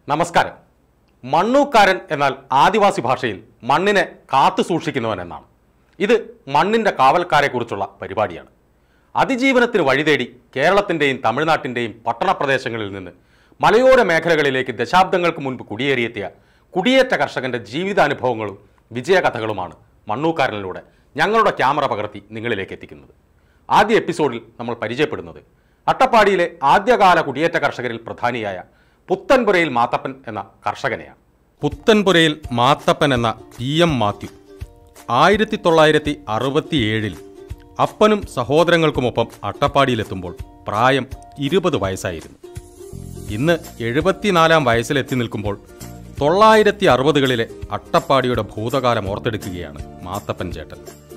നമസ്കാരം മണ്ണൂക്കാരൻ എന്നാൽ ആദിവാസി ഭാഷയിൽ മണ്ണിനെ കാത്തു സൂക്ഷിക്കുന്നവൻ എന്നാണ് ഇത് മണ്ണിൻ്റെ കാവൽക്കാരെക്കുറിച്ചുള്ള പരിപാടിയാണ് അതിജീവനത്തിന് വഴിതേടി കേരളത്തിൻ്റെയും തമിഴ്നാട്ടിൻ്റെയും പട്ടണപ്രദേശങ്ങളിൽ നിന്ന് മലയോര മേഖലകളിലേക്ക് ദശാബ്ദങ്ങൾക്ക് മുൻപ് കുടിയേറിയെത്തിയ കുടിയേറ്റ കർഷകൻ്റെ ജീവിതാനുഭവങ്ങളും വിജയകഥകളുമാണ് മണ്ണൂക്കാരനിലൂടെ ഞങ്ങളുടെ ക്യാമറ പകർത്തി നിങ്ങളിലേക്ക് എത്തിക്കുന്നത് ആദ്യ എപ്പിസോഡിൽ നമ്മൾ പരിചയപ്പെടുന്നത് അട്ടപ്പാടിയിലെ ആദ്യകാല കുടിയേറ്റ കർഷകരിൽ പ്രധാനിയായ പുത്തൻപുരയിൽ മാത്തപ്പൻ എന്ന കർഷകനെയാണ് പുത്തൻപുരയിൽ മാത്തപ്പൻ എന്ന പി എം മാത്യു ആയിരത്തി തൊള്ളായിരത്തി അറുപത്തിയേഴിൽ അപ്പനും സഹോദരങ്ങൾക്കുമൊപ്പം അട്ടപ്പാടിയിലെത്തുമ്പോൾ പ്രായം ഇരുപത് വയസ്സായിരുന്നു ഇന്ന് എഴുപത്തിനാലാം വയസ്സിലെത്തി നിൽക്കുമ്പോൾ തൊള്ളായിരത്തി അറുപതുകളിലെ അട്ടപ്പാടിയുടെ ഭൂതകാലം ഓർത്തെടുക്കുകയാണ് മാത്തപ്പൻ ചേട്ടൻ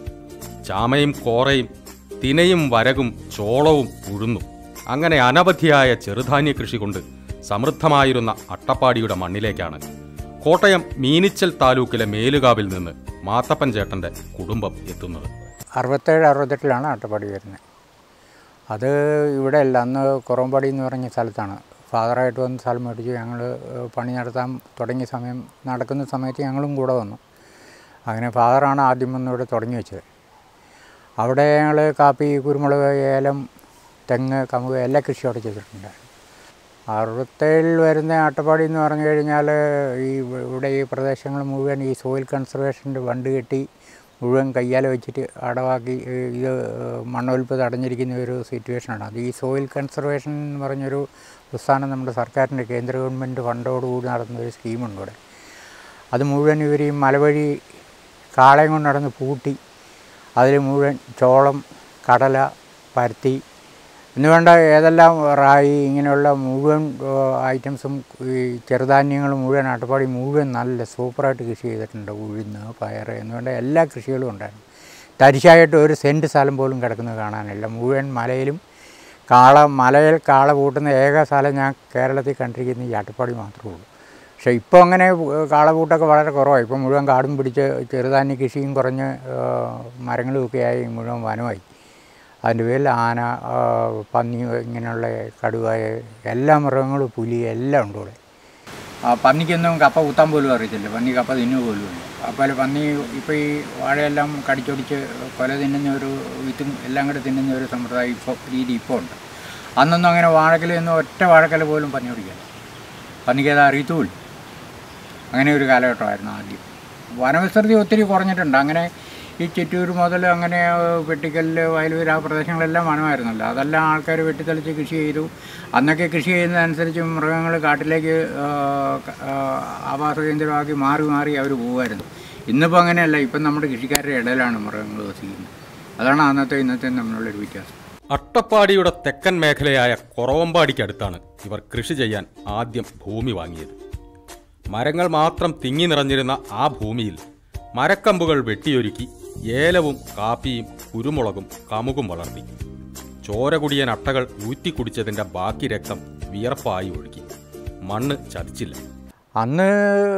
ചാമയും കോറയും തിനയും വരകും ചോളവും ഉഴുന്നും അങ്ങനെ അനവധിയായ ചെറുധാന്യ കൃഷി കൊണ്ട് സമൃദ്ധമായിരുന്ന അട്ടപ്പാടിയുടെ മണ്ണിലേക്കാണ് കോട്ടയം മീനിച്ചൽ താലൂക്കിലെ മേലുകാവിൽ നിന്ന് മാത്തപ്പൻ ചേട്ടൻ്റെ കുടുംബം എത്തുന്നത് അറുപത്തേഴ് അറുപത്തെട്ടിലാണ് അട്ടപ്പാടി വരുന്നത് അത് ഇവിടെ അല്ല അന്ന് കുറമ്പാടി എന്ന് പറഞ്ഞ സ്ഥലത്താണ് ഫാദറായിട്ട് വന്ന് സ്ഥലം മേടിച്ച് ഞങ്ങൾ പണി നടത്താൻ തുടങ്ങിയ സമയം നടക്കുന്ന സമയത്ത് ഞങ്ങളും കൂടെ വന്നു അങ്ങനെ ഫാദറാണ് ആദ്യം വന്ന് ഇവിടെ തുടങ്ങി വെച്ചത് അവിടെ ഞങ്ങൾ കാപ്പി കുരുമുളക് ഏലം തെങ്ങ് കമുക് എല്ലാ കൃഷി അവിടെ ചെയ്തിട്ടുണ്ട് അറുപത്തേഴിൽ വരുന്ന അട്ടപ്പാടി എന്ന് പറഞ്ഞു കഴിഞ്ഞാൽ ഈ ഇവിടെ ഈ പ്രദേശങ്ങൾ മുഴുവൻ ഈ സോയിൽ കൺസർവേഷൻ്റെ വണ്ട് കെട്ടി മുഴുവൻ കയ്യാൽ വെച്ചിട്ട് അടവാക്കി ഏ, ഇത് മണ്ണൊലിപ്പ് തടഞ്ഞിരിക്കുന്ന ഒരു സിറ്റുവേഷനാണ് അത് ഈ സോയിൽ കൺസർവേഷൻ എന്ന് പറഞ്ഞൊരു പ്രസ്ഥാനം നമ്മുടെ സർക്കാരിൻ്റെ കേന്ദ്ര ഗവൺമെൻറ് ഫണ്ടോടുകൂടി നടത്തുന്ന ഒരു സ്കീമുണ്ട് ഇവിടെ അത് മുഴുവൻ ഇവർ ഈ മലവഴി കാളയും കൊണ്ട് നടന്ന് പൂട്ടി അതിൽ മുഴുവൻ ചോളം കടല പരുത്തി എന്ന് വേണ്ട ഏതെല്ലാം റായി ഇങ്ങനെയുള്ള മുഴുവൻ ഐറ്റംസും ഈ ചെറുധാന്യങ്ങൾ മുഴുവൻ അട്ടപ്പാടി മുഴുവൻ നല്ല സൂപ്പറായിട്ട് കൃഷി ചെയ്തിട്ടുണ്ട് ഉഴുന്ന് പയർ എന്ന് വേണ്ട എല്ലാ കൃഷികളും ഉണ്ടായിരുന്നു തരിശായിട്ട് ഒരു സെൻറ്റ് സ്ഥലം പോലും കിടക്കുന്നത് കാണാനില്ല മുഴുവൻ മലയിലും കാള മലയിൽ കാള കൂട്ടുന്ന ഏക സ്ഥലം ഞാൻ കേരളത്തിൽ കണ്ടിരിക്കുന്ന ഈ അട്ടപ്പാടി മാത്രമേ ഉള്ളൂ പക്ഷേ ഇപ്പോൾ അങ്ങനെ കാളകൂട്ടൊക്കെ വളരെ കുറവായി ഇപ്പോൾ മുഴുവൻ കാടും പിടിച്ച് ചെറുധാന്യ കൃഷിയും കുറഞ്ഞ് ആ, മരങ്ങളുമൊക്കെ ആയി മുഴുവൻ വനമായി അതിൻ്റെ പേരിൽ ആന ആ, പന്നി ഇങ്ങനെയുള്ള കടുവായ എല്ലാ മൃഗങ്ങളും പുലി എല്ലാം ഉണ്ട് ഇവിടെ ആ പന്നിക്കൊന്നും കപ്പ കുത്താൻ പോലും അറിയത്തില്ല പന്നി കപ്പ തിന്നു പോലും ഇല്ല അപ്പോൾ പന്നി ഇപ്പോൾ ഈ വാഴയെല്ലാം കടിച്ചൊടിച്ച് കൊല തിന്നുന്ന ഒരു വിത്തും എല്ലാം കൂടെ തിന്നുന്ന ഒരു സമ്പ്രദായം ഇപ്പോൾ രീതി ഇപ്പോൾ ഉണ്ട് അന്നൊന്നും അങ്ങനെ വാഴക്കലൊന്നും ഒറ്റ വാഴക്കല പോലും പന്നി ഓടിക്കാൻ പന്നിക്ക് അത് അറിയത്തുമില്ല അങ്ങനെ ഒരു കാലഘട്ടമായിരുന്നു ആദ്യം വനവിസ്തൃതി ഒത്തിരി കുറഞ്ഞിട്ടുണ്ട് അങ്ങനെ ഈ ചിറ്റൂർ മുതൽ അങ്ങനെ വെട്ടിക്കല്ല് വയലൂർ ആ പ്രദേശങ്ങളെല്ലാം വനമായിരുന്നല്ലോ അതെല്ലാം ആൾക്കാർ വെട്ടിത്തെളിച്ച് കൃഷി ചെയ്തു അന്നൊക്കെ കൃഷി ചെയ്യുന്നതനുസരിച്ച് മൃഗങ്ങൾ കാട്ടിലേക്ക് ആ, ക- ആ, ആവാസ കേന്ദ്രമാക്കി മാറി മാറി അവർ പോകുമായിരുന്നു ഇന്നിപ്പോൾ അങ്ങനെയല്ല ഇപ്പം നമ്മുടെ കൃഷിക്കാരുടെ ഇടയിലാണ് മൃഗങ്ങൾ വസിക്കുന്നത് അതാണ് അന്നത്തെ ഇന്നത്തെ തമ്മിലുള്ളൊരു വ്യത്യാസം അട്ടപ്പാടിയുടെ തെക്കൻ മേഖലയായ കുറവമ്പാടിക്കടുത്താണ് ഇവർ കൃഷി ചെയ്യാൻ ആദ്യം ഭൂമി വാങ്ങിയത് മരങ്ങൾ മാത്രം തിങ്ങി നിറഞ്ഞിരുന്ന ആ ഭൂമിയിൽ മരക്കമ്പുകൾ വെട്ടിയൊരുക്കി ഏലവും കാപ്പിയും കുരുമുളകും കമുകും വളർത്തി ചോര കുടിയൻ അട്ടകൾ ഊറ്റിക്കുടിച്ചതിൻ്റെ ബാക്കി രക്തം വിയർപ്പായി ഒഴുകി മണ്ണ് ചതിച്ചില്ല അന്ന്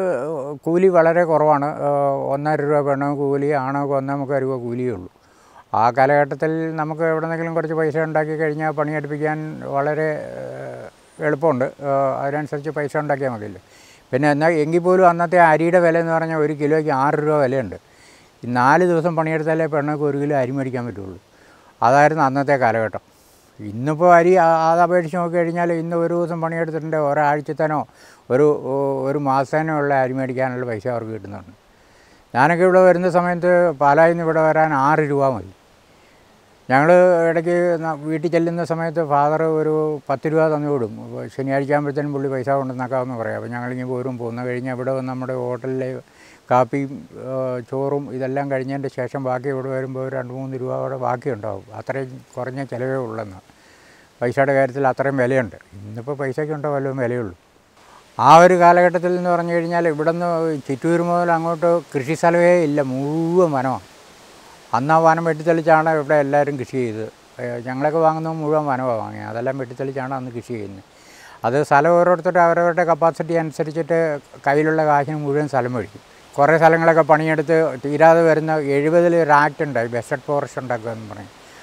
കൂലി വളരെ കുറവാണ് ഏഹ് ഒന്നര രൂപ പെണ്ണോ കൂലി ആണോ ഒന്നേ മുക്കാൽ രൂപ കൂലിയേ ഉള്ളൂ ആ കാലഘട്ടത്തിൽ നമുക്ക് എവിടെന്നെങ്കിലും കുറച്ച് പൈസ ഉണ്ടാക്കി കഴിഞ്ഞാൽ പണിയെടുപ്പിക്കാൻ വളരെ ഏഹ് എളുപ്പമുണ്ട് ഏഹ് അതിനനുസരിച്ച് പൈസ ഉണ്ടാക്കിയാൽ മതിയല്ലോ പിന്നെ എന്നാൽ എങ്കിൽ പോലും അന്നത്തെ അരിയുടെ വില എന്ന് പറഞ്ഞാൽ ഒരു കിലോയ്ക്ക് ആറ് രൂപ വിലയുണ്ട് ഈ നാല് ദിവസം പണിയെടുത്താലേ പെണ്ണൊക്കെ ഒരു കിലോ അരി മേടിക്കാൻ പറ്റുള്ളൂ അതായിരുന്നു അന്നത്തെ കാലഘട്ടം ഇന്നിപ്പോൾ അരി ആ- അത് അപേക്ഷിച്ച് നോക്കി കഴിഞ്ഞാൽ ഇന്ന് ഒരു ദിവസം പണിയെടുത്തിട്ടുണ്ട് ഒരാഴ്ചത്തേനോ ഒരു ഒരു മാസത്തേനോ ഉള്ള അരി മേടിക്കാനുള്ള പൈസ അവർക്ക് കിട്ടുന്നുണ്ട് ഞാനൊക്കെ ഇവിടെ വരുന്ന സമയത്ത് പാലായിൽ നിന്ന് ഇവിടെ വരാൻ ആറ് രൂപ മതി ഞങ്ങൾ ഇടയ്ക്ക് ന- വീട്ടിൽ ചെല്ലുന്ന സമയത്ത് ഫാദർ ഒരു പത്ത് രൂപ തന്നു വിടും അപ്പോൾ ശനിയാഴ്ച ആകുമ്പോഴത്തേനും പുള്ളി പൈസ കൊണ്ടുവന്നേക്കാമെന്ന് പറയാം അപ്പോൾ ഞങ്ങളിങ്ങനെ പോരും പോന്ന കഴിഞ്ഞ് ഇവിടെ വന്ന് നമ്മുടെ ഹോട്ടലിലെ കാപ്പിയും ആ, ചോറും ഇതെല്ലാം കഴിഞ്ഞതിൻ്റെ ശേഷം ബാക്കി ഇവിടെ വരുമ്പോൾ ഒരു രണ്ട് മൂന്ന് രൂപ അവിടെ ബാക്കിയുണ്ടാവും അത്രയും കുറഞ്ഞ ചിലവേ ഉള്ളെന്ന് പൈസയുടെ കാര്യത്തിൽ അത്രയും വിലയുണ്ട് ഇന്നിപ്പോൾ പൈസയ്ക്കുണ്ടോ വല്ലതും വിലയുള്ളൂ ആ ഒരു കാലഘട്ടത്തിൽ എന്ന് പറഞ്ഞു കഴിഞ്ഞാൽ ഇവിടെ നിന്ന് ചിറ്റൂർ മുതൽ അങ്ങോട്ട് കൃഷി സ്ഥലമേ ഇല്ല മുഴുവൻ വനമാണ് അന്ന് ആ വനം വെട്ടിത്തെളിച്ചാണ് ഇവിടെ എല്ലാവരും കൃഷി ചെയ്തത് ഏഹ് ഞങ്ങളൊക്കെ വാങ്ങുന്നത് മുഴുവൻ വനമാണ് വാങ്ങിയത് അതെല്ലാം വെട്ടിത്തെളിച്ചാണ് അന്ന് കൃഷി ചെയ്യുന്നത് അത് സ്ഥലം ഓരോരുത്തരുടെ അവരവരുടെ കപ്പാസിറ്റി അനുസരിച്ചിട്ട് കയ്യിലുള്ള കാശിന് മുഴുവൻ സ്ഥലം മേടിക്കും കുറേ സ്ഥലങ്ങളൊക്കെ പണിയെടുത്ത് തീരാതെ വരുന്ന എഴുപതിൽ ഒരു ആക്ട് ഉണ്ടായി ബെസ്റ്റഡ് ഫോറസ്റ്റ് ഉണ്ടാക്കുക എന്ന് പറയും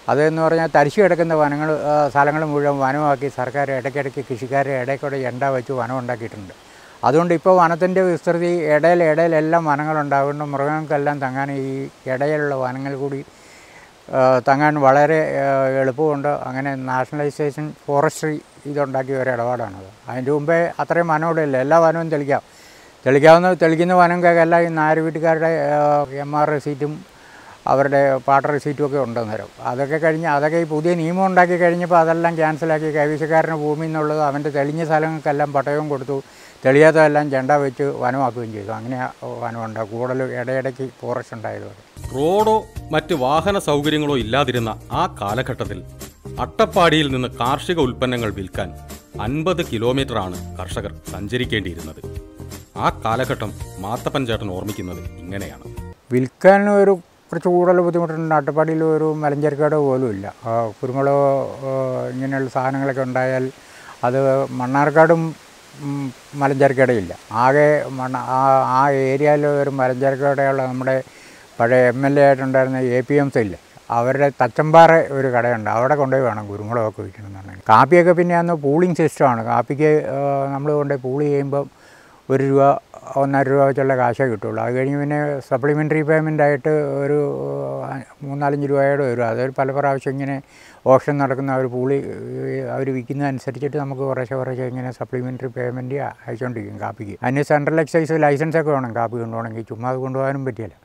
അതെന്ന് പറഞ്ഞാൽ തരിശു കിടക്കുന്ന വനങ്ങൾ സ്ഥലങ്ങൾ മുഴുവൻ വനമാക്കി സർക്കാർ ഇടയ്ക്കിടയ്ക്ക് കൃഷിക്കാരെ ഇടയ്ക്കൂടെ എണ്ട വെച്ച് വനം ഉണ്ടാക്കിയിട്ടുണ്ട് അതുകൊണ്ട് ഇപ്പോൾ വനത്തിൻ്റെ വിസ്തൃതി ഇടയിൽ ഇടയിലെല്ലാം വനങ്ങളുണ്ടാകുന്നുണ്ട് മൃഗങ്ങൾക്കെല്ലാം തങ്ങാൻ ഈ ഇടയിലുള്ള വനങ്ങൾ കൂടി ആ, തങ്ങാൻ വളരെ ആ, എളുപ്പമുണ്ട് അങ്ങനെ നാഷണലൈസേഷൻ ഫോറസ്ട്രി ഇതുണ്ടാക്കിയ ഒരു ഇടപാടാണത് അതിൻ്റെ മുമ്പേ അത്രയും വനം ഇവിടെ ഇല്ല എല്ലാ വനവും തെളിക്കാം തെളിക്കാവുന്ന തെളിക്കുന്ന വനങ്ങൾക്കെല്ലാം ഈ നാല് വീട്ടുകാരുടെ എം ആർ റെസീറ്റും അവരുടെ പാട്ട റെസീറ്റും ഒക്കെ ഉണ്ട് നേരം അതൊക്കെ കഴിഞ്ഞ് അതൊക്കെ ഈ പുതിയ നിയമം ഉണ്ടാക്കി കഴിഞ്ഞപ്പോൾ അതെല്ലാം ക്യാൻസലാക്കി കൈവശക്കാരന് ഭൂമി എന്നുള്ളത് അവൻ്റെ തെളിഞ്ഞ സ്ഥലങ്ങൾക്കെല്ലാം പട്ടയവും കൊടുത്തു തെളിയാത്തതെല്ലാം ചെണ്ട വെച്ച് വനമാക്കുകയും ചെയ്തു അങ്ങനെ വനമുണ്ട് കൂടുതൽ ഇടയിടയ്ക്ക് ഫോറസ്റ്റ് ഉണ്ടായതുകൊണ്ട് റോഡോ മറ്റ് വാഹന സൗകര്യങ്ങളോ ഇല്ലാതിരുന്ന ആ കാലഘട്ടത്തിൽ അട്ടപ്പാടിയിൽ നിന്ന് കാർഷിക ഉൽപ്പന്നങ്ങൾ വിൽക്കാൻ അൻപത് കിലോമീറ്ററാണ് കർഷകർ സഞ്ചരിക്കേണ്ടിയിരുന്നത് ആ കാലഘട്ടം മാത്തപ്പൻ ചേട്ടൻ ഓർമ്മിക്കുന്നത് ഇങ്ങനെയാണ് വിൽക്കാൻ ഒരു കുറച്ച് കൂടുതൽ ബുദ്ധിമുട്ടുണ്ട് അട്ടപ്പാടിയിൽ ഒരു മലഞ്ചരക്കട പോലും ഇല്ല ആ, കുരുമുളക് ആ, ഇങ്ങനെയുള്ള സാധനങ്ങളൊക്കെ ഉണ്ടായാൽ അത് മണ്ണാർക്കാടും ഉം, മലഞ്ചരക്കടയില്ല ആകെ മണ്ണ ആ ആ ഏരിയയിൽ ഒരു മലഞ്ചരക്കടയുള്ള നമ്മുടെ പഴയ എം എൽ എ ആയിട്ടുണ്ടായിരുന്ന എ പി എം ഇല്ലേ അവരുടെ തച്ചമ്പാറ ഒരു കടയുണ്ട് അവിടെ കൊണ്ടുപോയി വേണം കുരുമുളകൊക്കെ വിൽക്കണമെന്നുണ്ടെങ്കിൽ കാപ്പിയൊക്കെ പിന്നെ അന്ന് പൂളിംഗ് സിസ്റ്റമാണ് കാപ്പിക്ക് നമ്മൾ കൊണ്ടുപോയി പൂളി ചെയ്യുമ്പം ഒരു രൂപ ഒന്നര രൂപ വെച്ചുള്ള കാശേ കിട്ടുള്ളൂ അത് കഴിഞ്ഞ് പിന്നെ സപ്ലിമെൻ്ററി പേയ്മെൻ്റ് ആയിട്ട് ഒരു ആ, മൂന്നാലഞ്ച് രൂപയോടെ വരും അതൊരു പല പ്രാവശ്യം ഇങ്ങനെ ഓപ്ഷൻ നടക്കുന്ന ഒരു പൂളി അവർ വിൽക്കുന്നതനുസരിച്ചിട്ട് നമുക്ക് കുറേശ്ശെ കുറേശ്ശെ ഇങ്ങനെ സപ്ലിമെൻ്ററി പേയ്മെൻറ്റ് അയച്ചുകൊണ്ടിരിക്കും കാപ്പിക്ക് അതിന് സെൻട്രൽ എക്സൈസ് ലൈസൻസ് ഒക്കെ വേണം കാപ്പി കൊണ്ടുപോകണമെങ്കിൽ ചുമ്മാ അത് കൊണ്ടുപോകാനും പറ്റിയല്ല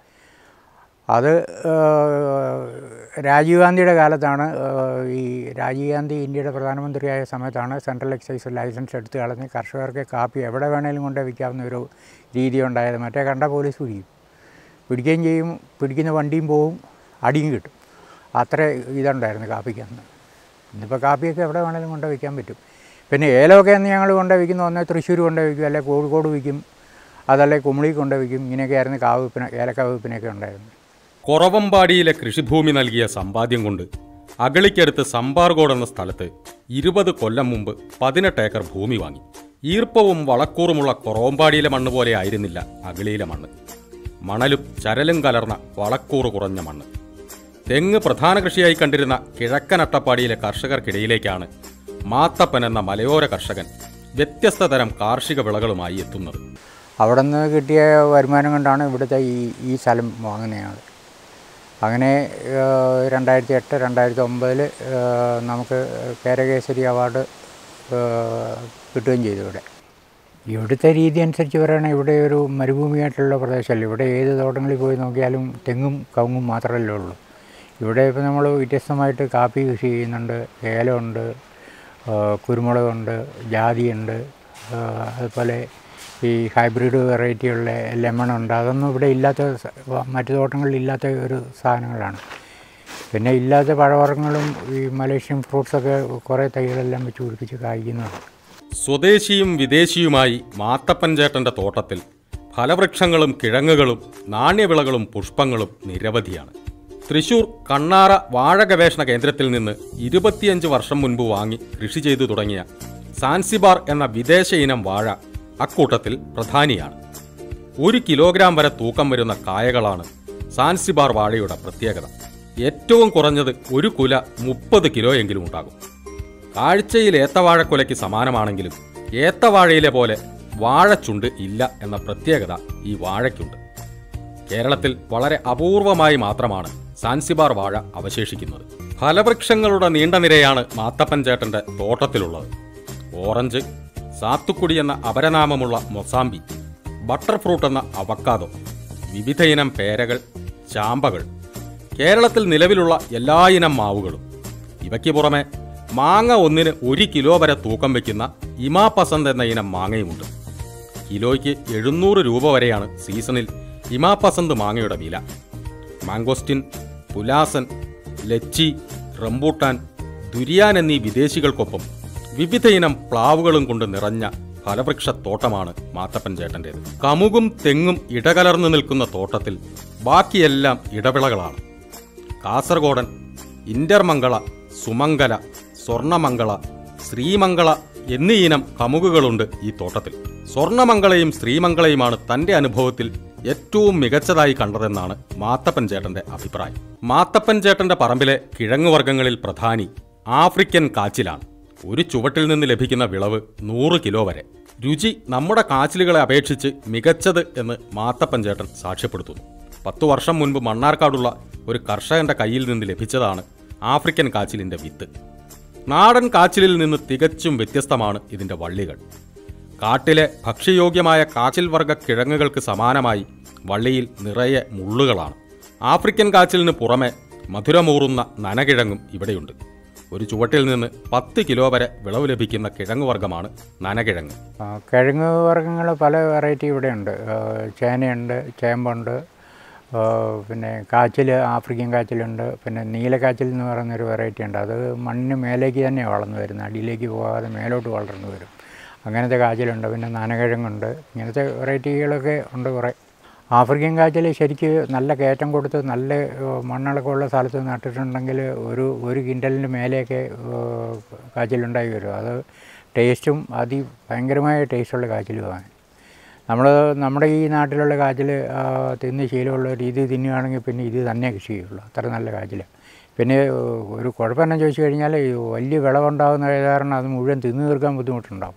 അത് ഏഹ്, രാജീവ് ഗാന്ധിയുടെ കാലത്താണ് ഏഹ്, ഈ രാജീവ് ഗാന്ധി ഇന്ത്യയുടെ പ്രധാനമന്ത്രിയായ സമയത്താണ് സെൻട്രൽ എക്സൈസ് ലൈസൻസ് എടുത്ത് കളഞ്ഞ് കർഷകർക്ക് കാപ്പി എവിടെ വേണേലും കൊണ്ട് വിൽക്കാവുന്ന ഒരു രീതി ഉണ്ടായത് മറ്റേ കണ്ട പോലീസ് പിടിക്കും പിടിക്കുകയും ചെയ്യും പിടിക്കുന്ന വണ്ടിയും പോവും അടിയും കിട്ടും അത്ര ഇതുണ്ടായിരുന്നു കാപ്പിക്ക് അന്ന് ഇന്നിപ്പോൾ കാപ്പിയൊക്കെ എവിടെ വേണേലും കൊണ്ട് വിൽക്കാൻ പറ്റും പിന്നെ ഏലമൊക്കെ അന്ന് ഞങ്ങൾ കൊണ്ട് വിൽക്കുന്ന ഒന്നേ തൃശ്ശൂർ കൊണ്ട് വിൽക്കും അല്ലെങ്കിൽ കോഴിക്കോട് വിൽക്കും അതല്ലേ കുമളി കൊണ്ട് വിൽക്കും ഇങ്ങനെയൊക്കെ ആയിരുന്നു കാവ് വിൽപ്പന ഏലക്ക വിൽപ്പനയൊക്കെ ഉണ്ടായിരുന്നു കുറവമ്പാടിയിലെ കൃഷിഭൂമി നൽകിയ സമ്പാദ്യം കൊണ്ട് അഗളിക്കടുത്ത് സമ്പാർഗോഡ് എന്ന സ്ഥലത്ത് ഇരുപത് കൊല്ലം മുമ്പ് പതിനെട്ട് ഏക്കർ ഭൂമി വാങ്ങി ഈർപ്പവും വളക്കൂറുമുള്ള കുറവമ്പാടിയിലെ മണ്ണ് പോലെ ആയിരുന്നില്ല അഗളിയിലെ മണ്ണ് മണലും ചരലും കലർന്ന വളക്കൂറ് കുറഞ്ഞ മണ്ണ് തെങ്ങ് പ്രധാന കൃഷിയായി കണ്ടിരുന്ന കിഴക്കൻ അട്ടപ്പാടിയിലെ കർഷകർക്കിടയിലേക്കാണ് മാത്തപ്പൻ എന്ന മലയോര കർഷകൻ വ്യത്യസ്ത തരം കാർഷിക വിളകളുമായി എത്തുന്നത് അവിടെ നിന്ന് കിട്ടിയ വരുമാനം കൊണ്ടാണ് ഇവിടുത്തെ ഈ ഈ സ്ഥലം വാങ്ങുന്നയാൾ അങ്ങനെ ഏഹ്, രണ്ടായിരത്തി എട്ട് രണ്ടായിരത്തി ഒമ്പതിൽ നമുക്ക് കേരകേസരി അവാർഡ് ഏഹ്, കിട്ടുകയും ചെയ്തു ഇവിടെ ഇവിടുത്തെ രീതി അനുസരിച്ച് പറയുകയാണെങ്കിൽ ഇവിടെ ഒരു മരുഭൂമിയായിട്ടുള്ള പ്രദേശമല്ല ഇവിടെ ഏത് തോട്ടങ്ങളിൽ പോയി നോക്കിയാലും തെങ്ങും കവുങ്ങും മാത്രമല്ലേ ഉള്ളൂ ഇവിടെ ഇപ്പോൾ നമ്മൾ വ്യത്യസ്തമായിട്ട് കാപ്പി കൃഷി ചെയ്യുന്നുണ്ട് ഏലമുണ്ട് ആ, കുരുമുളകുണ്ട് ജാതിയുണ്ട് ആ, അതുപോലെ ഈ ഹൈബ്രിഡ് വെറൈറ്റിയുള്ള ലെമൺ ഉണ്ട് അതൊന്നും ഇവിടെ ഇല്ലാത്ത സ- വ- മറ്റു തോട്ടങ്ങളിൽ ഇല്ലാത്ത ഒരു സാധനങ്ങളാണ് പിന്നെ ഇല്ലാത്ത പഴവർഗ്ഗങ്ങളും ഈ മലേഷ്യൻ ഫ്രൂട്ട്സൊക്കെ കുറേ തൈകളെല്ലാം വെച്ച് പിടിപ്പിച്ച് കായ്ക്കുന്നുണ്ട് സ്വദേശിയും വിദേശിയുമായി മാത്തപ്പൻ ചേട്ടന്റെ തോട്ടത്തിൽ ഫലവൃക്ഷങ്ങളും കിഴങ്ങുകളും നാണ്യവിളകളും പുഷ്പങ്ങളും നിരവധിയാണ് തൃശൂർ കണ്ണാറ വാഴ ഗവേഷണ കേന്ദ്രത്തിൽ നിന്ന് ഇരുപത്തിയഞ്ച് വർഷം മുൻപ് വാങ്ങി കൃഷി ചെയ്തു തുടങ്ങിയ സാൻസിബാർ എന്ന വിദേശ ഇനം വാഴ അക്കൂട്ടത്തിൽ പ്രധാനിയാണ് ഒരു കിലോഗ്രാം വരെ തൂക്കം വരുന്ന കായകളാണ് സാൻസിബാർ വാഴയുടെ പ്രത്യേകത ഏറ്റവും കുറഞ്ഞത് ഒരു കുല മുപ്പത് കിലോയെങ്കിലും ഉണ്ടാകും കാഴ്ചയിൽ ഏത്തവാഴക്കുലയ്ക്ക് സമാനമാണെങ്കിലും ഏത്തവാഴയിലെ പോലെ വാഴച്ചുണ്ട് ഇല്ല എന്ന പ്രത്യേകത ഈ വാഴയ്ക്കുണ്ട് കേരളത്തിൽ വളരെ അപൂർവമായി മാത്രമാണ് സാൻസിബാർ വാഴ അവശേഷിക്കുന്നത് ഫലവൃക്ഷങ്ങളുടെ നീണ്ട നിരയാണ് മാത്തപ്പൻ ചേട്ടന്റെ തോട്ടത്തിലുള്ളത് ഓറഞ്ച് സാത്തുക്കുടി എന്ന അപരനാമമുള്ള മൊസാമ്പി ബട്ടർ ഫ്രൂട്ട് എന്ന അവക്കാദോ വിവിധയിനം പേരകൾ ചാമ്പകൾ കേരളത്തിൽ നിലവിലുള്ള എല്ലാ ഇനം മാവുകളും ഇവയ്ക്ക് പുറമെ മാങ്ങ ഒന്നിന് ഒരു കിലോ വരെ തൂക്കം വയ്ക്കുന്ന ഇമാ പസന്ത് എന്ന ഇനം മാങ്ങയുമുണ്ട് കിലോയ്ക്ക് എഴുന്നൂറ് രൂപ വരെയാണ് സീസണിൽ ഇമാ പസന്ത് മാങ്ങയുടെ വില മാങ്കോസ്റ്റിൻ പുലാസൻ ലച്ചി റംബൂട്ടാൻ ദുരിയാൻ എന്നീ വിദേശികൾക്കൊപ്പം വിവിധ ഇനം പ്ലാവുകളും കൊണ്ട് നിറഞ്ഞ ഫലവൃക്ഷത്തോട്ടമാണ് മാത്തപ്പൻ ചേട്ടൻ്റേത് കമുകും തെങ്ങും ഇടകലർന്നു നിൽക്കുന്ന തോട്ടത്തിൽ ബാക്കിയെല്ലാം ഇടവിളകളാണ് കാസർഗോഡൻ ഇന്റർമംഗള സുമംഗല സ്വർണമംഗള ശ്രീമംഗള എന്നീ ഇനം കമുകുകളുണ്ട് ഈ തോട്ടത്തിൽ സ്വർണമംഗളയും ശ്രീമംഗളയുമാണ് തന്റെ അനുഭവത്തിൽ ഏറ്റവും മികച്ചതായി കണ്ടതെന്നാണ് മാത്തപ്പൻ ചേട്ടന്റെ അഭിപ്രായം മാത്തപ്പൻ ചേട്ടന്റെ പറമ്പിലെ കിഴങ്ങുവർഗ്ഗങ്ങളിൽ പ്രധാനി ആഫ്രിക്കൻ കാച്ചിലാണ് ഒരു ചുവട്ടിൽ നിന്ന് ലഭിക്കുന്ന വിളവ് നൂറ് കിലോ വരെ രുചി നമ്മുടെ കാച്ചിലുകളെ അപേക്ഷിച്ച് മികച്ചത് എന്ന് മാത്തപ്പൻ ചേട്ടൻ സാക്ഷ്യപ്പെടുത്തുന്നു പത്തു വർഷം മുൻപ് മണ്ണാർക്കാടുള്ള ഒരു കർഷകന്റെ കയ്യിൽ നിന്ന് ലഭിച്ചതാണ് ആഫ്രിക്കൻ കാച്ചിലിന്റെ വിത്ത് നാടൻ കാച്ചിലിൽ നിന്ന് തികച്ചും വ്യത്യസ്തമാണ് ഇതിന്റെ വള്ളികൾ കാട്ടിലെ ഭക്ഷ്യയോഗ്യമായ കാച്ചിൽ വർഗ കിഴങ്ങുകൾക്ക് സമാനമായി വള്ളിയിൽ നിറയെ മുള്ളുകളാണ് ആഫ്രിക്കൻ കാച്ചിലിന് പുറമെ മധുരമൂറുന്ന നനകിഴങ്ങും ഇവിടെയുണ്ട് ഒരു ചുവട്ടിൽ നിന്ന് പത്ത് കിലോ വരെ വിളവ് ലഭിക്കുന്ന കിഴങ്ങ് വർഗ്ഗമാണ് നനകിഴങ്ങ് ആ, കിഴങ്ങ് വർഗ്ഗങ്ങൾ പല വെറൈറ്റി ഇവിടെയുണ്ട് ആ, ചേനയുണ്ട് ചേമ്പുണ്ട് ആ, പിന്നെ കാച്ചിൽ ആഫ്രിക്കൻ കാച്ചിലുണ്ട് പിന്നെ നീലക്കാച്ചിൽ എന്ന് പറയുന്നൊരു വെറൈറ്റി ഉണ്ട് അത് മണ്ണിന് മേലേക്ക് തന്നെയാണ് വളർന്നു വരുന്നത് അടിയിലേക്ക് പോകാതെ മേലോട്ട് വളർന്നു വരും അങ്ങനത്തെ കാച്ചിലുണ്ട് പിന്നെ നനകിഴങ്ങുണ്ട് ഇങ്ങനത്തെ വെറൈറ്റികളൊക്കെ ഉണ്ട് കുറേ ആഫ്രിക്കൻ കാച്ചിൽ ശരിക്ക് നല്ല കയറ്റം കൊടുത്ത് നല്ല ഏഹ്, മണ്ണിളക്കം ഉള്ള സ്ഥലത്ത് നട്ടിട്ടുണ്ടെങ്കിൽ ഒരു ഒരു കിൻഡലിന് മേലെയൊക്കെ ഏഹ്, കാച്ചിലുണ്ടായി വരും അത് ടേസ്റ്റും അതി ഭയങ്കരമായ ടേസ്റ്റുള്ള കാച്ചിലുമാണ് നമ്മൾ നമ്മുടെ ഈ നാട്ടിലുള്ള കാച്ചിൽ ആ, തിന്ന് ശീലമുള്ള രീതി തിന്നുകയാണെങ്കിൽ പിന്നെ ഇത് തന്നെ കൃഷി ചെയ്യുള്ളൂ അത്ര നല്ല കാച്ചിൽ പിന്നെ ഏഹ്, ഒരു കുഴപ്പമെന്നു ചോദിച്ചു കഴിഞ്ഞാൽ ഈ വലിയ വിളവുണ്ടാകുന്ന കാരണം അത് മുഴുവൻ തിന്നു തീർക്കാൻ ബുദ്ധിമുട്ടുണ്ടാവും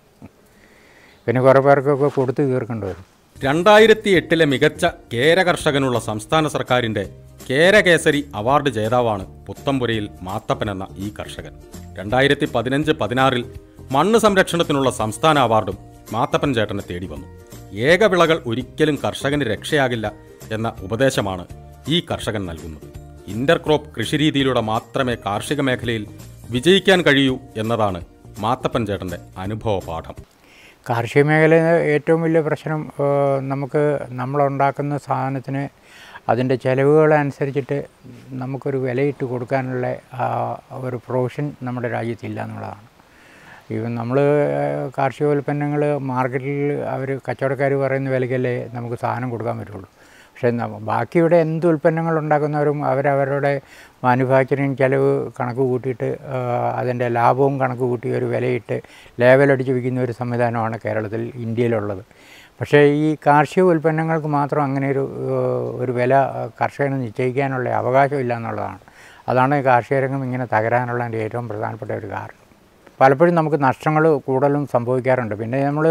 പിന്നെ കുറേ പേർക്കൊക്കെ കൊടുത്ത് തീർക്കേണ്ടി വരും രണ്ടായിരത്തി എട്ടിലെ മികച്ച കേര കർഷകനുള്ള സംസ്ഥാന സർക്കാരിന്റെ കേരകേസരി അവാർഡ് ജേതാവാണ് പുത്തമ്പുരയിൽ മാത്തപ്പൻ എന്ന ഈ കർഷകൻ രണ്ടായിരത്തി പതിനഞ്ച് പതിനാറിൽ മണ്ണ് സംരക്ഷണത്തിനുള്ള സംസ്ഥാന അവാർഡും മാത്തപ്പൻ ചേട്ടനെ തേടി വന്നു ഏകവിളകൾ ഒരിക്കലും കർഷകന് രക്ഷയാകില്ല എന്ന ഉപദേശമാണ് ഈ കർഷകൻ നൽകുന്നത് ഇന്റർക്രോപ്പ് കൃഷിരീതിയിലൂടെ മാത്രമേ കാർഷിക മേഖലയിൽ വിജയിക്കാൻ കഴിയൂ എന്നതാണ് മാത്തപ്പൻ ചേട്ടന്റെ അനുഭവ പാഠം കാർഷിക മേഖലയിൽ ഏറ്റവും വലിയ പ്രശ്നം ഏഹ്, നമുക്ക് നമ്മളുണ്ടാക്കുന്ന സാധനത്തിന് അതിൻ്റെ ചിലവുകളനുസരിച്ചിട്ട് നമുക്കൊരു വിലയിട്ട് കൊടുക്കാനുള്ള ആ ഒരു പ്രൊവിഷൻ നമ്മുടെ രാജ്യത്തില്ല എന്നുള്ളതാണ് ഇവൻ നമ്മൾ കാർഷിക ഉൽപ്പന്നങ്ങൾ മാർക്കറ്റിൽ അവർ കച്ചവടക്കാർ പറയുന്ന വിലയ്ക്കല്ലേ നമുക്ക് സാധനം കൊടുക്കാൻ പറ്റുള്ളൂ പക്ഷേ നമ്മ- ബാക്കി ഇവിടെ എന്ത് ഉൽപ്പന്നങ്ങൾ ഉണ്ടാക്കുന്നവരും അവരവരുടെ മാനുഫാക്ചറിങ് ചിലവ് കണക്ക് കൂട്ടിയിട്ട് ആ, അതിൻ്റെ ലാഭവും കണക്ക് കൂട്ടി ഒരു വിലയിട്ട് ലേബലടിച്ച് വിൽക്കുന്ന ഒരു സംവിധാനമാണ് കേരളത്തിൽ ഇന്ത്യയിലുള്ളത് പക്ഷേ ഈ കാർഷിക ഉൽപ്പന്നങ്ങൾക്ക് മാത്രം അങ്ങനെ ഒരു ഏഹ്, ഒരു വില കർഷകന് നിശ്ചയിക്കാനുള്ള അവകാശമില്ല എന്നുള്ളതാണ് അതാണ് കാർഷിക രംഗം ഇങ്ങനെ തകരാനുള്ളതിൻ്റെ ഏറ്റവും പ്രധാനപ്പെട്ട ഒരു കാരണം പലപ്പോഴും നമുക്ക് നഷ്ടങ്ങൾ കൂടുതലും സംഭവിക്കാറുണ്ട് പിന്നെ നമ്മൾ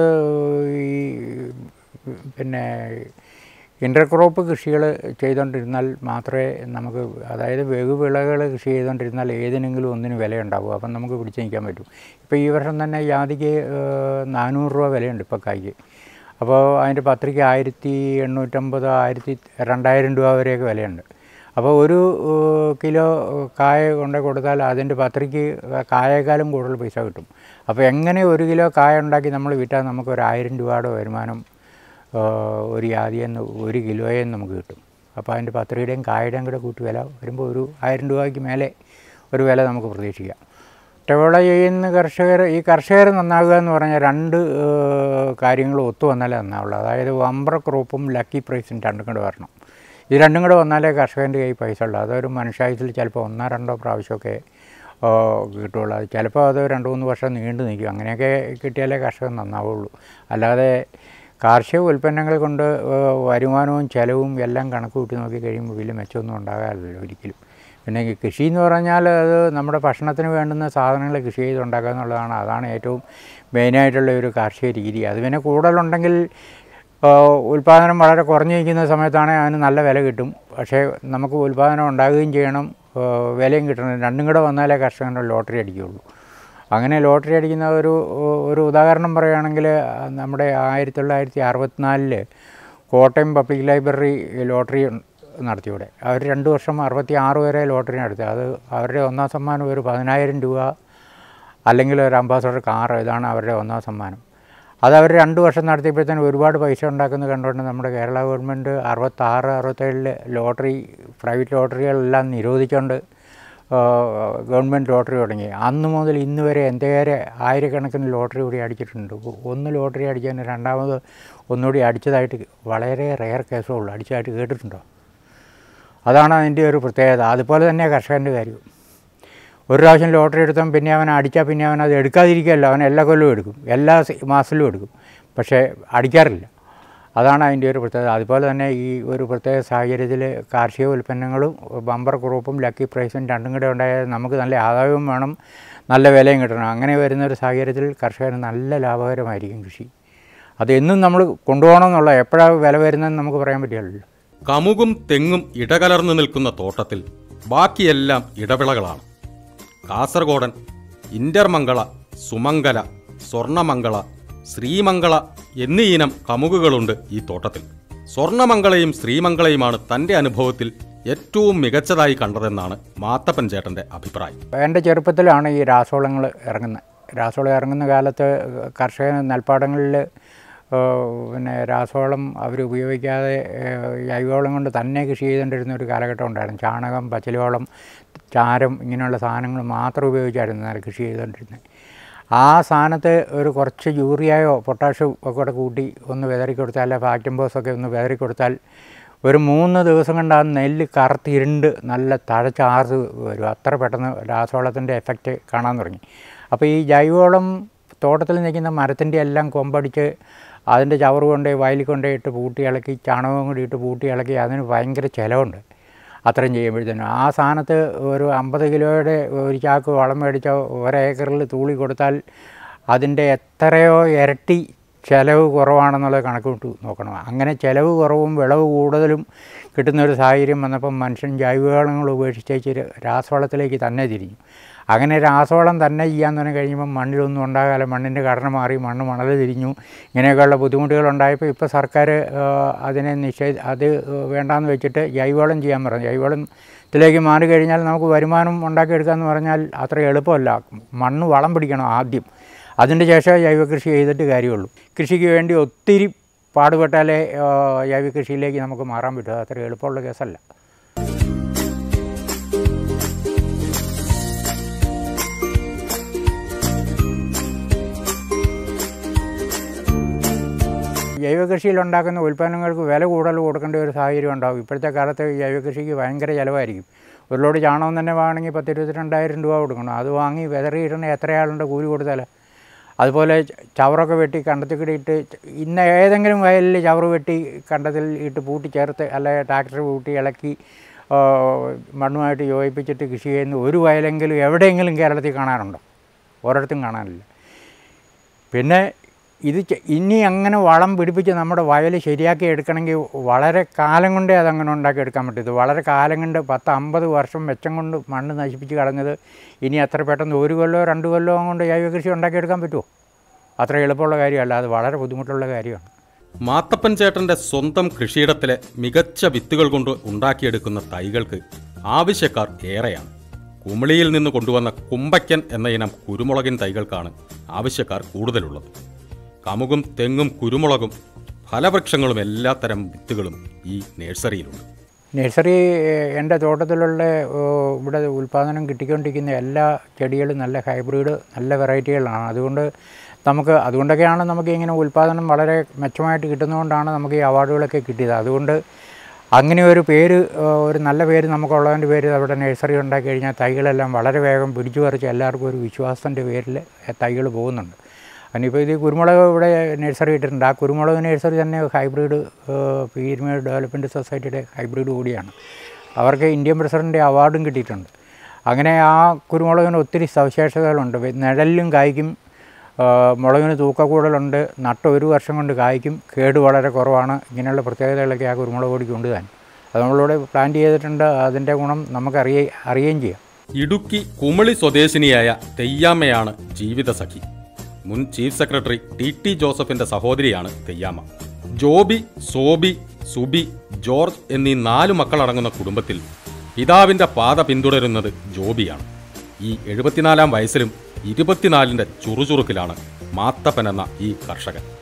ഈ പിന്നെ ഇൻ്റർക്രോപ്പ് കൃഷികൾ ചെയ്തുകൊണ്ടിരുന്നാൽ മാത്രമേ നമുക്ക് അതായത് വെകുവിളകൾ കൃഷി ചെയ്തുകൊണ്ടിരുന്നാൽ ഏതിനെങ്കിലും ഒന്നിന് വിലയുണ്ടാവും അപ്പം നമുക്ക് പിടിച്ച് നിൽക്കാൻ പറ്റും ഇപ്പോൾ ഈ വർഷം തന്നെ ജാതിക്ക് ഏഹ്, നാനൂറ് രൂപ വിലയുണ്ട് ഇപ്പോൾ കായ്ക്ക് അപ്പോൾ അതിൻ്റെ പത്രിക ആയിരത്തി എണ്ണൂറ്റമ്പത് ആയിരത്തി രണ്ടായിരം രൂപ വരെയൊക്കെ വിലയുണ്ട് അപ്പോൾ ഒരു ഏഹ്, കിലോ കായ കൊണ്ട് കൊടുത്താൽ അതിൻ്റെ പത്രിക്ക് കായേക്കാളും കൂടുതൽ പൈസ കിട്ടും അപ്പോൾ എങ്ങനെ ഒരു കിലോ കായ ഉണ്ടാക്കി നമ്മൾ വിറ്റാൽ നമുക്ക് ഒരു ആയിരം രൂപയുടെ വരുമാനം ഏഹ്, ഒരു യാതിയിൽ നിന്ന് ഒരു കിലോയിൽ നിന്ന് നമുക്ക് കിട്ടും അപ്പോൾ അതിൻ്റെ പത്രികയുടെയും കായുടെയും കൂടെ കൂട്ടി വില വരുമ്പോൾ ഒരു ആയിരം രൂപയ്ക്ക് മേലെ ഒരു വില നമുക്ക് പ്രതീക്ഷിക്കാം ഒറ്റവിള ചെയ്യുന്ന കർഷകർ ഈ കർഷകർ നന്നാകുക എന്ന് പറഞ്ഞാൽ രണ്ട് കാര്യങ്ങൾ ഒത്തു വന്നാലേ നന്നാവുള്ളൂ അതായത് വമ്പ്ര ക്രോപ്പും ലക്കി പ്രൈസും രണ്ടും കൂടെ വരണം ഇത് രണ്ടും കൂടെ വന്നാലേ കർഷകൻ്റെ കയ്യിൽ പൈസ ഉള്ളൂ അതൊരു മനുഷ്യായുസിൽ ചിലപ്പോൾ ഒന്നോ രണ്ടോ പ്രാവശ്യമൊക്കെ ആ, കിട്ടുള്ളൂ അത് ചിലപ്പോൾ അത് രണ്ട് മൂന്ന് വർഷം നീണ്ടു നിൽക്കും അങ്ങനെയൊക്കെ കിട്ടിയാലേ കർഷകൻ നന്നാവുള്ളൂ അല്ലാതെ കാർഷിക ഉൽപ്പന്നങ്ങൾ കൊണ്ട് ആ, വരുമാനവും ചിലവും എല്ലാം കണക്ക് കൂട്ടി നോക്കി കഴിയുമ്പോൾ വലിയ മെച്ചമൊന്നും ഉണ്ടാകാറില്ല ഒരിക്കലും പിന്നെ ഈ കൃഷി എന്ന് പറഞ്ഞാൽ അത് നമ്മുടെ ഭക്ഷണത്തിന് വേണ്ടുന്ന സാധനങ്ങൾ കൃഷി ചെയ്തുണ്ടാക്കുക എന്നുള്ളതാണ് അതാണ് ഏറ്റവും മെയിനായിട്ടുള്ള ഒരു കാർഷിക രീതി അത് പിന്നെ കൂടുതലുണ്ടെങ്കിൽ ആ, ഉൽപ്പാദനം വളരെ കുറഞ്ഞു നിൽക്കുന്ന സമയത്താണെങ്കിൽ അതിന് നല്ല വില കിട്ടും പക്ഷേ നമുക്ക് ഉൽപ്പാദനം ഉണ്ടാകുകയും ചെയ്യണം ആ, വിലയും കിട്ടണം രണ്ടും കൂടെ വന്നാലേ കർഷകൻ്റെ ലോട്ടറി അടിക്കുകയുള്ളൂ അങ്ങനെ ലോട്ടറി അടിക്കുന്ന ഒരു ഒരു ഉദാഹരണം പറയുകയാണെങ്കിൽ നമ്മുടെ ആയിരത്തി തൊള്ളായിരത്തി അറുപത്തിനാലില് കോട്ടയം പബ്ലിക് ലൈബ്രറി ലോട്ടറി നടത്തിയൂടെ അവർ രണ്ട് വർഷം അറുപത്തി ആറ് വരെ ലോട്ടറി നടത്തി അത് അവരുടെ ഒന്നാം സമ്മാനം ഒരു പതിനായിരം രൂപ അല്ലെങ്കിൽ ഒരു അംബാസഡർ കാർ ഇതാണ് അവരുടെ ഒന്നാം സമ്മാനം അത് അവർ രണ്ട് വർഷം നടത്തിയപ്പോഴത്തേനും ഒരുപാട് പൈസ ഉണ്ടാക്കുന്നത് കണ്ടുകൊണ്ട് നമ്മുടെ കേരള ഗവൺമെൻറ് അറുപത്താറ് അറുപത്തേഴില് ലോട്ടറി പ്രൈവറ്റ് ലോട്ടറികളെല്ലാം നിരോധിച്ചുകൊണ്ട് ഗവൺമെൻറ് ലോട്ടറി തുടങ്ങി അന്ന് മുതൽ ഇന്ന് വരെ എന്തേരെ ആയിരക്കണക്കിന് ലോട്ടറി കൂടി അടിച്ചിട്ടുണ്ട് ഒ- ഒന്ന് ലോട്ടറി അടിച്ചതിന് രണ്ടാമത് ഒന്നുകൂടി അടിച്ചതായിട്ട് വളരെ റെയർ കേസേ ഉള്ളൂ അടിച്ചതായിട്ട് കേട്ടിട്ടുണ്ടോ അതാണ് അതിൻ്റെ ഒരു പ്രത്യേകത അതുപോലെ തന്നെ കർഷകൻ്റെ കാര്യം ഒരു പ്രാവശ്യം ലോട്ടറി എടുത്താൽ പിന്നെ അവൻ അടിച്ചാൽ പിന്നെ അവൻ അത് എടുക്കാതിരിക്കുകയല്ല അവൻ എല്ലാ കൊല്ലവും എടുക്കും എല്ലാ സി- മാസത്തിലും എടുക്കും പക്ഷേ അടിക്കാറില്ല അതാണ് അതിൻ്റെ ഒരു പ്രത്യേകത അതുപോലെ തന്നെ ഈ ഒരു പ്രത്യേക സാഹചര്യത്തിൽ കാർഷിക ഉൽപ്പന്നങ്ങളും ബമ്പർ ഗ്രൂപ്പും ലക്കി പ്രൈസും രണ്ടും കൂടെ ഉണ്ടായാൽ നമുക്ക് നല്ല ആദായവും വേണം നല്ല വിലയും കിട്ടണം അങ്ങനെ വരുന്ന ഒരു സാഹചര്യത്തിൽ കർഷകന് നല്ല ലാഭകരമായിരിക്കും കൃഷി അത് എന്നും നമ്മൾ കൊണ്ടുപോകണം എന്നുള്ള എപ്പോഴാണ് വില വരുന്നതെന്ന് നമുക്ക് പറയാൻ പറ്റില്ലല്ലോ കമുകും തെങ്ങും ഇടകലർന്നു നിൽക്കുന്ന തോട്ടത്തിൽ ബാക്കിയെല്ലാം ഇടവിളകളാണ് കാസർഗോഡൻ ഇന്റർമംഗള സുമംഗല സ്വർണമംഗള ശ്രീമംഗള എന്നീ ഇനം കമുകുകളുണ്ട് ഈ തോട്ടത്തിൽ സ്വർണമംഗളയും ശ്രീമംഗളയുമാണ് തന്റെ അനുഭവത്തിൽ ഏറ്റവും മികച്ചതായി കണ്ടതെന്നാണ് മാത്തപ്പൻ ചേട്ടന്റെ അഭിപ്രായം എൻ്റെ ചെറുപ്പത്തിലാണ് ഈ രാസവളങ്ങൾ ഇറങ്ങുന്നത് രാസവളം ഇറങ്ങുന്ന കാലത്ത് കർഷകൻ നെൽപ്പാടങ്ങളിൽ പിന്നെ രാസവളം അവർ ഉപയോഗിക്കാതെ ഏഹ്, ജൈവവളം കൊണ്ട് തന്നെ കൃഷി ചെയ്തുകൊണ്ടിരുന്ന ഒരു കാലഘട്ടം ഉണ്ടായിരുന്നു ചാണകം പച്ചിലവളം ചാരം ഇങ്ങനെയുള്ള സാധനങ്ങൾ മാത്രം ഉപയോഗിച്ചായിരുന്നു നെൽ കൃഷി ചെയ്തുകൊണ്ടിരുന്നത് ആ സാധനത്ത് ഒരു കുറച്ച് യൂറിയയോ പൊട്ടാഷ്യോ ഒക്കെ കൂടെ കൂട്ടി ഒന്ന് വിതറി കൊടുത്താൽ അല്ലെ ഫാക്ടംബോസൊക്കെ ഒന്ന് വിതറി കൊടുത്താൽ ഒരു മൂന്ന് ദിവസം കൊണ്ട് ആ നെല്ല് കറുത്തിരുണ്ട് നല്ല തഴച്ചാർത്ത് വരും അത്ര പെട്ടെന്ന് രാസവളത്തിൻ്റെ എഫക്റ്റ് കാണാൻ തുടങ്ങി അപ്പോൾ ഈ ജൈവവളം തോട്ടത്തിൽ നിൽക്കുന്ന മരത്തിൻ്റെ എല്ലാം കൊമ്പടിച്ച് അതിൻ്റെ ചവറ് കൊണ്ട് വയലിൽ കൊണ്ടുപോയിട്ട് പൂട്ടി ഇളക്കി ചാണകവും കൂടി ഇട്ട് പൂട്ടി ഇളക്കി അതിന് ഭയങ്കര ചിലവുണ്ട് അത്രയും ചെയ്യുമ്പോഴത്തേനും ആ സാധനത്ത് ഒരു അമ്പത് കിലോയുടെ ഒരു ചാക്ക് വളം മേടിച്ച ഒരേക്കറിൽ തൂളി കൊടുത്താൽ അതിൻ്റെ എത്രയോ ഇരട്ടി ചിലവ് കുറവാണെന്നുള്ളത് കണക്ക് വിട്ട് നോക്കണം അങ്ങനെ ചിലവ് കുറവും വിളവ് കൂടുതലും കിട്ടുന്ന ഒരു സാഹചര്യം വന്നപ്പം മനുഷ്യൻ ജൈവവളങ്ങൾ ഉപേക്ഷിച്ചേച്ച് രാസവളത്തിലേക്ക് തന്നെ തിരിഞ്ഞു അങ്ങനെ രാസവളം തന്നെ ചെയ്യാൻ തുടങ്ങി കഴിയുമ്പോൾ മണ്ണിലൊന്നും ഉണ്ടാകാതെ മണ്ണിൻ്റെ ഘടന മാറി മണ്ണ് മണൽ തിരിഞ്ഞു ഇങ്ങനെയൊക്കെയുള്ള ബുദ്ധിമുട്ടുകൾ ഉണ്ടായപ്പോൾ ഇപ്പോൾ സർക്കാർ ആ, അതിനെ നിഷേധ അത് വേണ്ടാന്ന് വെച്ചിട്ട് ജൈവവളം ചെയ്യാൻ പറഞ്ഞു ജൈവവളത്തിലേക്ക് മാറി കഴിഞ്ഞാൽ നമുക്ക് വരുമാനം ഉണ്ടാക്കിയെടുക്കാമെന്ന് പറഞ്ഞാൽ അത്ര എളുപ്പമല്ല മണ്ണ് വളം പിടിക്കണം ആദ്യം അതിൻ്റെ ശേഷം ജൈവ കൃഷി ചെയ്തിട്ട് കാര്യമുള്ളൂ കൃഷിക്ക് വേണ്ടി ഒത്തിരി പാടുപെട്ടാലേ ആ, ജൈവ കൃഷിയിലേക്ക് നമുക്ക് മാറാൻ പറ്റും അത് അത്ര എളുപ്പമുള്ള കേസല്ല ജൈവകൃഷിയിൽ ഉണ്ടാക്കുന്ന ഉൽപ്പന്നങ്ങൾക്ക് വില കൂടുതൽ കൊടുക്കേണ്ട ഒരു സാഹചര്യം ഉണ്ടാകും ഇപ്പോഴത്തെ കാലത്ത് ജൈവകൃഷിക്ക് ഭയങ്കര ചിലവായിരിക്കും ഒരു ലോഡ് ചാണകം തന്നെ വാങ്ങണമെങ്കിൽ പത്ത് ഇരുപത്തിരണ്ടായിരം രൂപ കൊടുക്കണം അത് വാങ്ങി വിതറിയിടണ എത്രയാളുണ്ട് കൂലി കൊടുത്താൽ അതുപോലെ ച- ചവറൊക്കെ വെട്ടി കണ്ടത്തിൽ കൂടി ഇട്ട് ഇന്ന ഏതെങ്കിലും വയലിൽ ചവറ് വെട്ടി കണ്ടത്തിൽ ഇട്ട് പൂട്ടി ചേർത്ത് അല്ലെ ട്രാക്ടർ പൂട്ടി ഇളക്കി ആ, മണ്ണുമായിട്ട് യോജിപ്പിച്ചിട്ട് കൃഷി ചെയ്യുന്ന ഒരു വയലെങ്കിലും എവിടെയെങ്കിലും കേരളത്തിൽ കാണാനുണ്ടോ ഒരിടത്തും കാണാനില്ല പിന്നെ ഇത് ചെ- ഇനി അങ്ങനെ വളം പിടിപ്പിച്ച് നമ്മുടെ വയൽ ശരിയാക്കി എടുക്കണമെങ്കിൽ വളരെ കാലം കൊണ്ടേ അതങ്ങനെ ഉണ്ടാക്കി എടുക്കാൻ പറ്റും ഇത് വളരെ കാലം കൊണ്ട് പത്ത് അമ്പത് വർഷം മെച്ചം കൊണ്ട് മണ്ണ് നശിപ്പിച്ച് കളഞ്ഞത് ഇനി അത്ര പെട്ടെന്ന് ഒരു കൊല്ലമോ രണ്ട് കൊല്ലമോ കൊണ്ട് ജൈവ കൃഷി ഉണ്ടാക്കിയെടുക്കാൻ പറ്റുമോ അത്ര എളുപ്പമുള്ള കാര്യമല്ല അത് വളരെ ബുദ്ധിമുട്ടുള്ള കാര്യമാണ് മാത്തപ്പൻ ചേട്ടന്റെ സ്വന്തം കൃഷിയിടത്തിലെ മികച്ച വിത്തുകൾ കൊണ്ട് ഉണ്ടാക്കിയെടുക്കുന്ന തൈകൾക്ക് ആവശ്യക്കാർ ഏറെയാണ് കുമിളിയിൽ നിന്ന് കൊണ്ടുവന്ന കുമ്പയ്ക്കൻ എന്ന ഇനം കുരുമുളകിൻ തൈകൾക്കാണ് ആവശ്യക്കാർ കൂടുതലുള്ളത് കമുകും തെങ്ങും കുരുമുളകും ഫലവൃക്ഷങ്ങളും എല്ലാത്തരം വിത്തുകളും ഈ നഴ്സറിയിലുണ്ട് നഴ്സറി ഏഹ്, എൻ്റെ തോട്ടത്തിലുള്ള ഏഹ്, ഇവിടെ ഉൽപ്പാദനം കിട്ടിക്കൊണ്ടിരിക്കുന്ന എല്ലാ ചെടികളും നല്ല ഹൈബ്രിഡ് നല്ല വെറൈറ്റികളാണ് അതുകൊണ്ട് നമുക്ക് അതുകൊണ്ടൊക്കെയാണ് നമുക്ക് ഇങ്ങനെ ഉൽപ്പാദനം വളരെ മെച്ചമായിട്ട് കിട്ടുന്നതുകൊണ്ടാണ് നമുക്ക് ഈ അവാർഡുകളൊക്കെ കിട്ടിയത് അതുകൊണ്ട് അങ്ങനെ ഒരു പേര് ഏഹ്, ഒരു നല്ല പേര് നമുക്കുള്ളതിൻ്റെ പേര് അവിടെ നഴ്സറി ഉണ്ടാക്കി കഴിഞ്ഞാൽ തൈകളെല്ലാം വളരെ വേഗം പിടിച്ചു പറിച്ച് എല്ലാവർക്കും ഒരു വിശ്വാസത്തിൻ്റെ പേരിൽ തൈകൾ പോകുന്നുണ്ട് അതിനിപ്പോൾ ഇത് കുരുമുളക് ഇവിടെ നഴ്സറി ഇട്ടിട്ടുണ്ട് ആ കുരുമുളക് നഴ്സറി തന്നെ ഹൈബ്രിഡ് പീരുമേട് ഡെവലപ്മെൻറ്റ് സൊസൈറ്റിയുടെ ഹൈബ്രിഡ് കൂടിയാണ് അവർക്ക് ഇന്ത്യൻ പ്രസിഡൻ്റ് അവാർഡും കിട്ടിയിട്ടുണ്ട് അങ്ങനെ ആ കുരുമുളകിന് ഒത്തിരി സവിശേഷതകളുണ്ട് വെ- നിഴലിലും കായ്ക്കും ആ, മുളകിന് തൂക്കക്കൂടലുണ്ട് നട്ട ഒരു വർഷം കൊണ്ട് കായ്ക്കും കേട് വളരെ കുറവാണ് ഇങ്ങനെയുള്ള പ്രത്യേകതകളൊക്കെ ആ കുരുമുളക് പൊടിക്കുണ്ട് താൻ അത് നമ്മളിവിടെ പ്ലാൻ ചെയ്തിട്ടുണ്ട് അതിൻ്റെ ഗുണം നമുക്ക് അറിയ അറിയുകയും ചെയ്യാം ഇടുക്കി കുമിളി സ്വദേശിനിയായ തെയ്യാമ്മയാണ് ജീവിതസഖി മുൻ ചീഫ് സെക്രട്ടറി ടി ടി ജോസഫിന്റെ സഹോദരിയാണ് തെയ്യാമ്മ ജോബി സോബി സുബി ജോർജ് എന്നീ നാലു മക്കളടങ്ങുന്ന കുടുംബത്തിൽ പിതാവിന്റെ പാത പിന്തുടരുന്നത് ജോബിയാണ് ഈ എഴുപത്തിനാലാം വയസ്സിലും ഇരുപത്തിനാലിന്റെ ചുറുചുറുക്കിലാണ് മാത്തപ്പൻ എന്ന ഈ കർഷകൻ